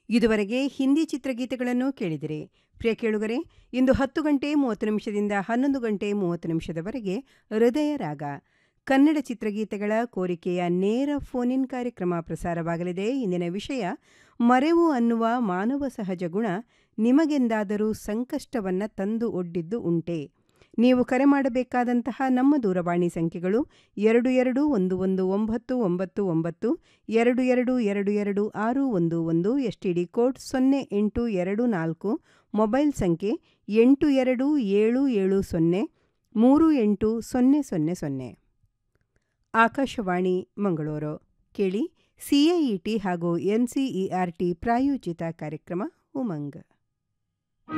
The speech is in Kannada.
ಇದುವರೆಗೆ ಹಿಂದಿ ಚಿತ್ರಗೀತೆಗಳನ್ನು ಕೇಳಿದಿರಿ ಪ್ರಿಯ ಕೇಳುಗರೆ ಇಂದು ಹತ್ತು ಗಂಟೆ ಮೂವತ್ತು ನಿಮಿಷದಿಂದ ಹನ್ನೊಂದು ಗಂಟೆ ಮೂವತ್ತು ನಿಮಿಷದವರೆಗೆ ಹೃದಯ ರಾಗ ಕನ್ನಡ ಚಿತ್ರಗೀತೆಗಳ ಕೋರಿಕೆಯ ನೇರ ಫೋನ್ ಇನ್ ಕಾರ್ಯಕ್ರಮ ಪ್ರಸಾರವಾಗಲಿದೆ ಇಂದಿನ ವಿಷಯ ಮರೆವು ಅನ್ನುವ ಮಾನವ ಸಹಜ ಗುಣ ನಿಮಗೆಂದಾದರೂ ಸಂಕಷ್ಟವನ್ನು ತಂದು ಒಡ್ಡಿದ್ದು ಉಂಟೆ ನೀವು ಕರೆ ಮಾಡಬೇಕಾದಂತಹ ನಮ್ಮ ದೂರವಾಣಿ ಸಂಖ್ಯೆಗಳು ಎರಡು ಎರಡು ಒಂದು ಒಂದು ಒಂಬತ್ತು ಒಂಬತ್ತು ಒಂಬತ್ತು ಎರಡು ಎರಡು ಎರಡು ಎರಡು ಆರು ಒಂದು ಒಂದು ಎಸ್ ಟಿ ಡಿ ಕೋಡ್ ಸೊನ್ನೆ ಎಂಟು ಎರಡು ನಾಲ್ಕು ಮೊಬೈಲ್ ಸಂಖ್ಯೆ ಎಂಟು ಎರಡು ಏಳು ಏಳು ಸೊನ್ನೆ ಮೂರು ಎಂಟು ಸೊನ್ನೆ ಸೊನ್ನೆ ಸೊನ್ನೆ ಆಕಾಶವಾಣಿ ಮಂಗಳೂರು ಕೇಳಿ ಸಿಐಇಟಿ ಹಾಗೂ ಎನ್ಸಿಇಆರ್ಟಿ ಪ್ರಾಯೋಜಿತ ಕಾರ್ಯಕ್ರಮ ಉಮಂಗ್